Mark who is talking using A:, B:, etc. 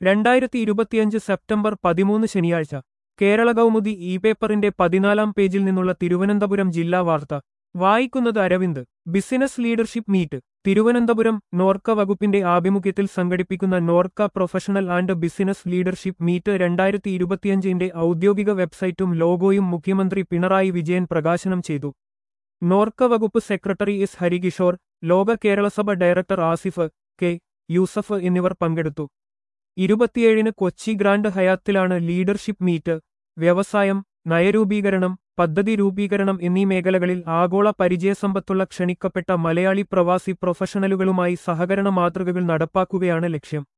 A: രണ്ടായിരത്തി ഇരുപത്തിയഞ്ച് സെപ്റ്റംബർ പതിമൂന്ന് ശനിയാഴ്ച കേരള കൗമുദി ഇ പേപ്പറിന്റെ പതിനാലാം പേജിൽ നിന്നുള്ള തിരുവനന്തപുരം ജില്ലാ വാർത്ത വായിക്കുന്നത് Aravind business leadership meet Thiruvananthapuram NORKA വകുപ്പിന്റെ ആഭിമുഖ്യത്തിൽ സംഘടിപ്പിക്കുന്ന NORKA professional and business leadership meet രണ്ടായിരത്തി ഇരുപത്തിയഞ്ചിന്റെ ഔദ്യോഗിക വെബ്സൈറ്റും ലോഗോയും മുഖ്യമന്ത്രി പിണറായി വിജയൻ പ്രകാശനം ചെയ്തു നോർക്ക വകുപ്പ് secretary S Harikishore Loka Kerala Sabha director Asif K Yusuf എന്നിവർ പങ്കെടുത്തു ഇരുപത്തിയേഴിന് കൊച്ചി ഗ്രാൻഡ് ഹയാത്തിലാണ് ലീഡർഷിപ്പ് മീറ്റ് വ്യവസായം നയരൂപീകരണം പദ്ധതി രൂപീകരണം എന്നീ മേഖലകളിൽ ആഗോള പരിചയസമ്പത്തുള്ള ക്ഷണിക്കപ്പെട്ട മലയാളി പ്രവാസി പ്രൊഫഷണലുകളുമായി സഹകരണ മാതൃകകൾ നടപ്പാക്കുകയാണ് ലക്ഷ്യം